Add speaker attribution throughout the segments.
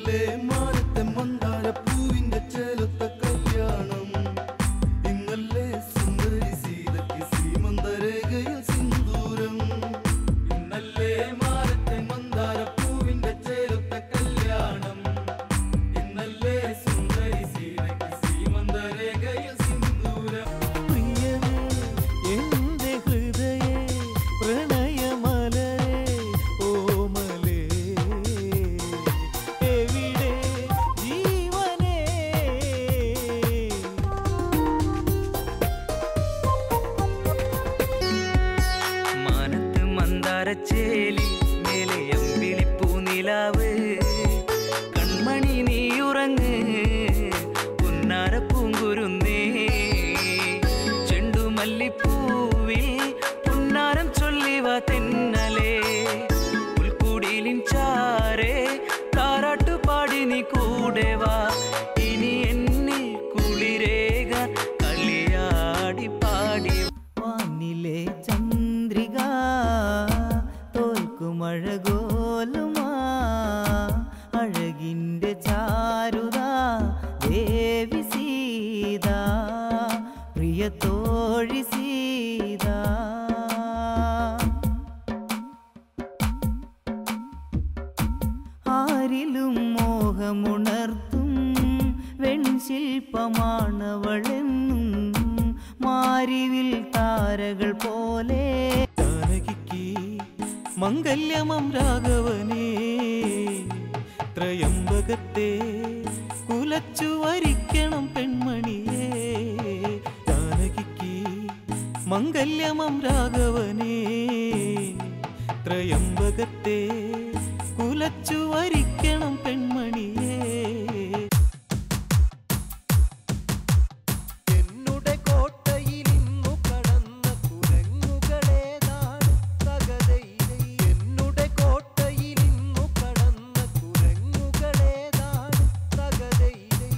Speaker 1: ഇന്നല്ലേ മാനത്തെ മന്ദാര പൂവിന്റെ ചേലത്ത കല്യാണം ഇന്നല്ലേ സുന്ദരി സീതയ്ക്ക് സീമന്തരേഖയിൽ സിന്ദൂരം ഇന്നല്ലേ മാനത്തെ മന്ദാര പൂവിന്റെ ചേലത്ത കല്യാണം ഇന്നല്ലേ സുന്ദരി സീതയ്ക്ക് സീമന്തരേഖയിൽ സിന്ദൂരം
Speaker 2: പ്രിയനേ എന്റെ ഹൃദയേ പ്രണയമലരേ ഓമലേ എവിടെ ജീവനേ
Speaker 3: മാനത്ത് മന്ദാരച്ചേലി മേലെ അമ്പിളിപ്പൂ നിലാവ് കൺമണി നീ ഉറങ്ങ് പുന്നാര പൂങ്കുരുന്നേ ചെണ്ടുമല്ലിപ്പൂവിൽ പുന്നാരം ചൊല്ലിവ തെന്നലേ പുൽക്കുടിലിൻ ചാരേ താരാട്ടു പാടി നീ കൂടെ വാ ഇനി എന്നിൽ കുളിരേക കളിയാടി പാടി
Speaker 2: വാനിലെ ചന്ദ്രിക തോൽക്കുമഴകോലുമാ അഴകിൻ്റെ ചാരുത ദേവി സീത പ്രിയ തോഴി സീത ആരിലും മോഹമുണർത്തും വെൺശില്പമാണവളെന്നും മാരിവിൽ താരകൾ പോലെ ജാനകിക്ക് മംഗല്യമം രാഘവനേ ത്രയംബകത്തെ കുലച്ചു വരിക്കണം പെൺമണിയേ ജാനകിക്ക് മംഗല്യമം രാഘവനേ ത്രയംബകത്തെ കുലച്ചു വരിക്കണം പെൺമണിയേ
Speaker 4: എന്നുടെ കോട്ടയിൽ ഇന്നു കടന്ന കുരങ്ങുകളേതാണ് തകതയിലെ എന്നുടെ കോട്ടയിൽ ഇന്നു കടന്ന കുരങ്ങുകളേതാണ് തകതയിലെ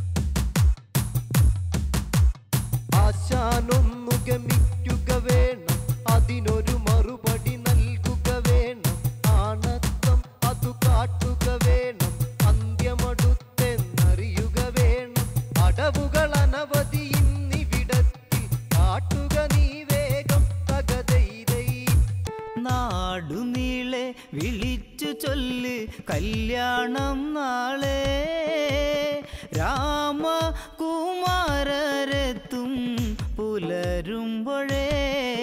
Speaker 4: ആശാനൊന്നു ഗമിക്കുക വേണം അതിനൊരു മറുപടി നൽകുക വേണം ആണത്വം അതു കാട്ടുക വേണം അന്ത്യമടുത്തെന്നറിയുക വേണം അടവുകൾ അനവധി ഇന്നിവിടത്തിൽ കാട്ടുക നീ വേഗം തകതൈതൈ
Speaker 2: നാടുനീളെ വിളിച്ചു ചൊല്ല് കല്യാണം നാളെ രാമകുമാരരെത്തും പുലരുമ്പോഴേ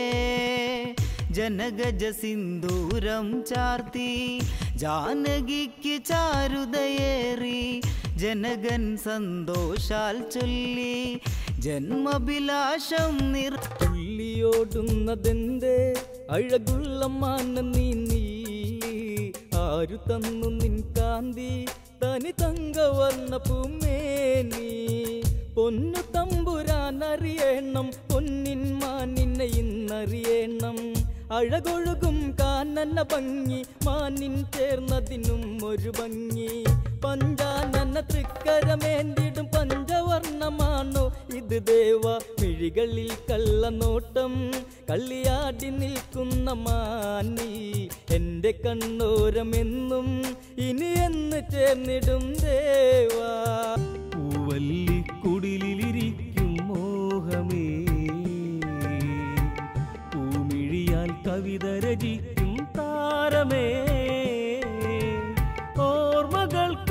Speaker 2: ജനഗജ സിന്ദൂരം ചാർത്തി ജാനകിക്ക് ചാരുതയേറി ജനകൻ സന്തോഷാൽ ചൊല്ലി ജന്മഭിലാഷം നിർ
Speaker 5: തുള്ളിയോടുന്നതെന്തേ അഴകുള്ള മാന നീ നീ ആരു തന്നു നിൻ കാന്തി തനി തങ്കവർണ്ണ പൂമേനി പൊന്നു തമ്പുരാൻ അറിയണം പൊന്നിൻ മാനിനെ ഇന്നറിയണം അഴകൊഴുകും കാനന ഭംഗി മാനിൻ ചേർന്നതിനും ഒരു ഭംഗി പഞ്ചാനന തൃക്കരമേന്തിടും പഞ്ചവർണ്ണമാണോ ഇത് ദേവ മിഴികളിൽ കള്ളനോട്ടം കള്ളിയാടി നിൽക്കുന്ന മാനി എൻ്റെ കണ്ണോരമെന്നും ഇനി എന്ന് ചേർന്നിടും ദേവാ
Speaker 2: പൂവല്ലിക്കുടിലിരിക്കും മോഹമേ പൂമിഴിയാൽ കവിത രചിക്കും താരമേ ഓർമ്മകൾ